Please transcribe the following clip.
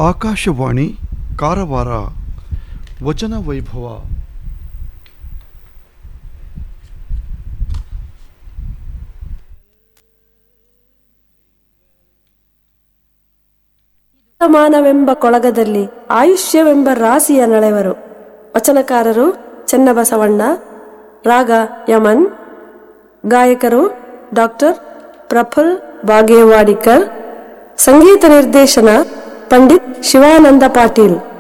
ಆಕಾಶವಾಣಿ ಕಾರವಾರ ವಚನ ವೈಭವ ಮಾನವೆಂಬ ಕೊಳಗದಲ್ಲಿ ಆಯುಷ್ಯವೆಂಬ ರಾಶಿಯ ನಳೆವರು ವಚನಕಾರರು ಚೆನ್ನಬಸವಣ್ಣ ರಾಗ ಯಮನ್ ಗಾಯಕರು ಡಾಕ್ಟರ್ ಪ್ರಫುಲ್ ಬಾಗೇವಾಡಿಕರ್ ಸಂಗೀತ ನಿರ್ದೇಶನ ಪಂಡಿತ್ ಶಿವಾನಂದ ಪಾಟೀಲ್